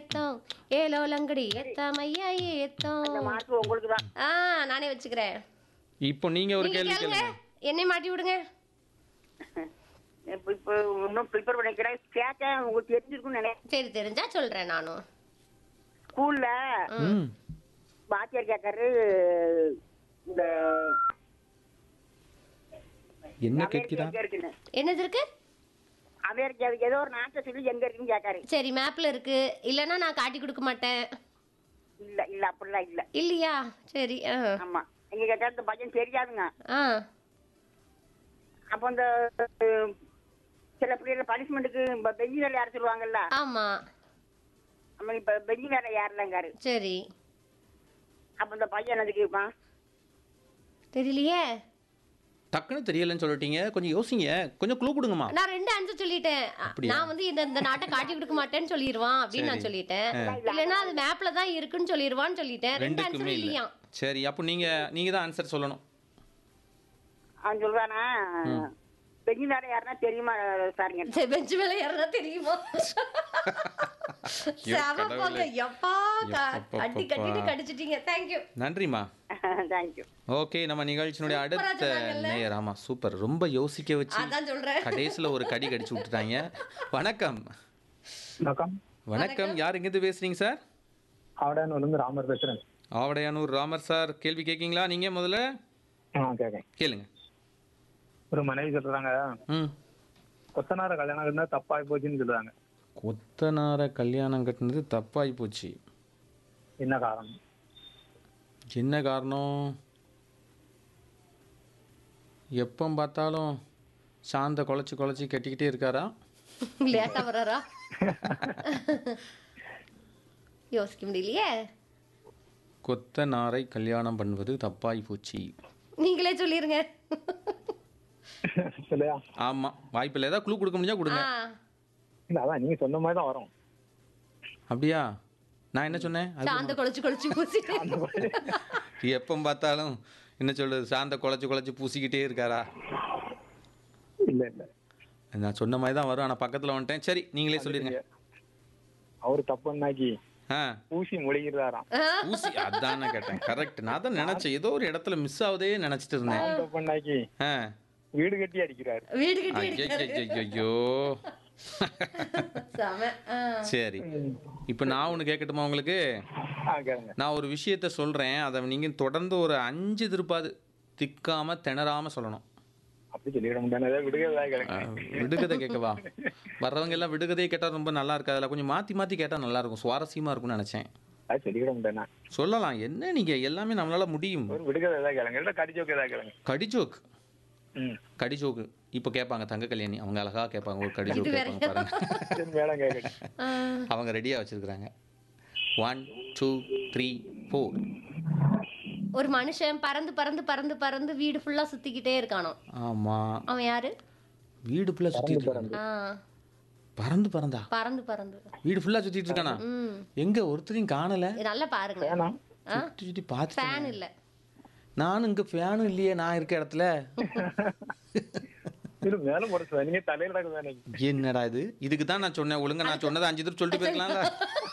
ஏத்தம் ஏலோ லங்கடி ஏத்தம் ஐயா ஏத்தம் இந்த மார்க் உங்களுக்கு தான் ஆ நானே வச்சுக்கிறேன் இப்போ நீங்க ஒரு நீங்க கேள்வி கேளுங்க கேளுங்க என்னை மாட்டி விடுங்க இப்போ இப்போ இன்னும் ப்ரிப்பேர் பண்ணிக்கிறேன் கேட்க உங்களுக்கு தெரிஞ்சிருக்கும்னு நினைக்கிறேன் சரி தெரிஞ்சா சொல்றேன் நானும் ஸ்கூல்ல ம் வாத்தியார் கேட்கறாரு இந்த என்ன அமெரிக்கா கேட்கிறான் எங்க இருக்குன்னு என்னது இருக்கு அமெரிக்கா ஏதோ ஒரு நாட்டை சொல்லி எங்க இருக்குன்னு கேட்காரு சரி மேப்ல இருக்கு இல்லைன்னா நான் காட்டி கொடுக்க மாட்டேன் இல்ல இல்ல அப்படிலாம் இல்ல இல்லையா சரி ஆ ஆமா எங்க கேட்டா இந்த பையன் தெரியாதுங்க ஆ அப்போ இந்த அஹ், சில பிள்ளைகள் பனிஷ்மெண்ட்டுக்கு பெஞ்சு வேலை யார சொல்லுவாங்கல்ல ஆமா நம்ம இப்ப பெஞ்சு வேலை யாரலங்காரு சரி அப்ப இந்த பையன் அதுக்கு இருப்பான் தெரியலையே டக்குன்னு தெரியலன்னு சொல்லிட்டீங்க கொஞ்சம் யோசிங்க கொஞ்சம் க்ளூ கொடுங்கம்மா நான் ரெண்டு ஆன்சர் சொல்லிட்டேன் அப்படியா? நான் வந்து இந்த இந்த நாட்டை காட்டி கொடுக்க மாட்டேன்னு சொல்லிடுவான் அப்படின்னு நான் சரி. சொல்லிட்டேன் இல்லைன்னா அது மேப்ல தான் இருக்குன்னு சொல்லிடுவான்னு சொல்லிட்டேன் ரெண்டு ரெண்டுக்குமே ஆன்சர் இல்ல இல்லையா சரி அப்போ நீங்க நீங்க தான் ஆன்சர் சொல்லணும் அவன் சொல்றானா பெஞ்சு வேலை யாருன்னா தெரியுமா சாருங்க சரி, பெஞ்சு மேல ஏறனா தெரியுமா ஐயோ, செம கடவுளே. போங்க எப்பா க- எப்பப்பப்பா. கட்டி கட்டிட்டு கடிச்சிட்டீங்க தேங்க்யூ நன்றிம்மா தேங்க்யூ ஓகே நம்ம நிகழ்ச்சியினுடைய சூப்பரா அடுத்த சொன்னாங்கல்ல? நேயர் ஆமா சூப்பர் ரொம்ப யோசிக்க வச்சு அதான் சொல்றேன் கடைசியில் ஒரு கடி கடிச்சு விட்டுட்டாங்க வணக்கம் வணக்கம் வணக்கம் யார் இங்கிருந்து பேசுறீங்க சார் ஆவடானூர்லேருந்து ராமர் பேசுறேன் ஆவடையானூர் ராமர் சார் கேள்வி கேட்கீங்களா நீங்க முதல்ல ஆ கேட்கேன் கேளுங்க ஒரு மனைவி சொல்றாங்க ம் கொத்தனார கல்யாணம் இருந்தா தப்பாகி போச்சுன்னு சொல்றாங்க கொத்தனார கல்யாணம் கட்டினது தப்பாகி போச்சு என்ன காரணம் என்ன காரணம் எப்போ பார்த்தாலும் சாந்த குழச்சி குழச்சி கட்டிக்கிட்டே இருக்காரா லேட்டா வர்றாரா யோசிக்க முடியலையே கொத்தனாரை கல்யாணம் பண்ணுவது தப்பாகி போச்சு நீங்களே சொல்லிருங்க இல்லையா ஆமாம் வாய்ப்பில்லை ஏதாவது க்ளூ கொடுக்க முடிஞ்சா கொடுங்க ஆ, இல்ல அதான் நீங்க சொன்ன மாதிரி தான் வரும் அப்படியா நான் என்ன சொன்னேன் அது சாந்த குழச்சு குழச்சு பூசிட்டு எப்போ பார்த்தாலும் என்ன சொல்றது சாந்த குழச்சி குழச்சி பூசிக்கிட்டே இருக்காரா இல்ல இல்ல நான் சொன்ன மாதிரி தான் வரும் ஆனால் பக்கத்தில் வந்துட்டேன் சரி நீங்களே சொல்லிடுங்க அவரு தப்புன்னாக்கி ஆ ஊசி முழுகிறாராம் ஊசி அதான் நான் கேட்டேன் கரெக்ட் நான் தான் நினச்சேன் ஏதோ ஒரு இடத்துல மிஸ் ஆகுதே நினச்சிட்டு இருந்தேன் தப்புன்னாக்கி ஆ வீடு கட்டி அடிக்கிறாரு வீடு கட்டி அடிக்கிறாரு. ஐயோ செம ஆ. சரி இப்போ நான் ஒன்று கேட்கட்டுமா உங்களுக்கு ஆ கேளுங்க நான் ஒரு விஷயத்த சொல்கிறேன் அதை நீங்கள் தொடர்ந்து ஒரு அஞ்சு திருப்பாது திக்காம திணறாம சொல்லணும் அப்படி சொல்லிட முடியாது விடுகிறதா ஆ, கேளுங்க விடுகதை கேட்கவா வர்றவங்க எல்லாம் விடுகதையே கேட்டால் ரொம்ப நல்லா இருக்காது அதில் கொஞ்சம் மாற்றி மாற்றி கேட்டால் நல்லா இருக்கும் சுவாரஸ்யமாக இருக்கும்னு நினச்சேன் அது சொல்லிட முடியாதுண்ணா சொல்லலாம் என்ன நீங்கள் எல்லாமே நம்மளால முடியும் ஒரு விடுகிறதா ஏதாவது கேளுங்க இல்லை கடிச்சோக்கு ஏதாவது கேளுங்க கடிஜோக் ம் கடிஜோக்கு இப்போ கேட்பாங்க தங்க கல்யாணி அவங்க அழகா கேட்பாங்க ஒரு கடிஜோக் இது வேற கேட்பாங்க பாருங்க சரி மேடம் கேட்குறேன் ஆ. அவங்க ரெடியாக வச்சிருக்கிறாங்க ஒன் டூ த்ரீ ஃபோர் ஒரு மனுஷன் பறந்து பறந்து பறந்து பறந்து வீடு ஃபுல்லா சுத்திக்கிட்டே இருக்கானோ ஆமாம் அவன் யாரு வீடு ஃபுல்லாக சுற்றிட்டு இருக்காங்க ஆ, பறந்து பறந்தா பறந்து பறந்து வீடு ஃபுல்லாக சுற்றிட்டு இருக்கானா ம் எங்க ஒருத்தரையும் காணல இது நல்லா பாருங்க வேணாம் சுற்றி சுற்றி பார்த்து ஃபேன் இல்ல நானும் இங்கே ஃபேனும் இல்லையே நான் இருக்க இடத்துல இது மேல போட நீங்க தலையில நடக்குது வேணும் என்னடா இது இதுக்கு தான் நான் சொன்னேன் ஒழுங்கா நான் சொன்னதை அஞ்சு தடவை சொல்லிட்டு போயிருக்கலாம்ல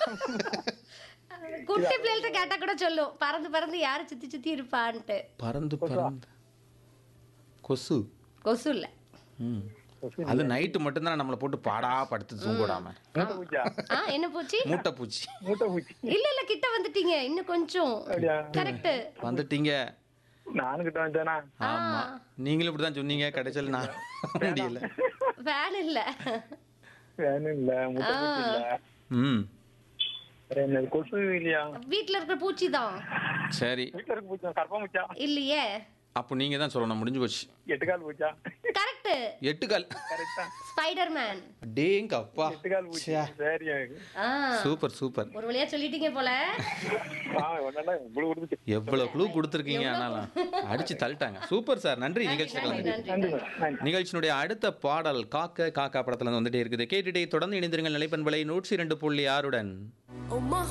குட்டி பிள்ளைகள்ட்ட கேட்டா கூட சொல்லும் பறந்து பறந்து யாரு சுத்தி சுத்தி இருப்பான்ட்டு பறந்து பறந்து கொசு கொசு இல்ல ம் அது நைட்டு மட்டும்தான் நம்மளை போட்டு பாடா படுத்து தூங்கிடாம மூட்டை பூச்சா ஆ என்ன பூச்சி மூட்டை பூச்சி மூட்டை பூச்சி இல்ல இல்ல கிட்ட வந்துட்டீங்க இன்னும் கொஞ்சம் அப்படியா கரெக்ட் வந்துட்டீங்க நானும் கிட்ட வந்தேனா ஆமா நீங்களும் இப்படி தான் சொன்னீங்க கடைசியில் நான் முடியல ஃபேன் இல்ல வேணும் இல்ல மூட்டை பூச்சி இல்ல ம் வேற என்ன கொசு இல்லையா வீட்ல இருக்கிற பூச்சி தான் சரி வீட்டுல இருக்க பூச்சா கற்பம் பூச்சா இல்லையே அப்போ நீங்க தான் சொல்லணும் முடிஞ்சு போச்சு எட்டு கால் பூச்சா கரெக்ட் எட்டு கால் கரெக்டா ஸ்பைடர் மேன் டேங்க அப்பா எட்டு கால் பூச்சி சரி எனக்கு ஆ சூப்பர் சூப்பர் ஒரு வழியா சொல்லிட்டீங்க போல ஆ ஒன்னெல்லாம் இவ்வளவு கொடுத்துச்சு எவ்வளவு க்ளூ கொடுத்துருக்கீங்க ஆனாலும் அடிச்சு தள்ளிட்டாங்க சூப்பர் சார் நன்றி நிகழ்ச்சி நன்றி நன்றி நன்றி மேடம் நன்றி நிகழ்ச்சியினுடைய அடுத்த பாடல் காக்க காக்கா படத்துல இருந்து வந்துட்டே இருக்குது கேட்டுட்டே தொடர்ந்து இணைந்திருங்கள் நிலைப்பண்பலை நூற்றி இரண்டு புள்ளி ஆறுடன்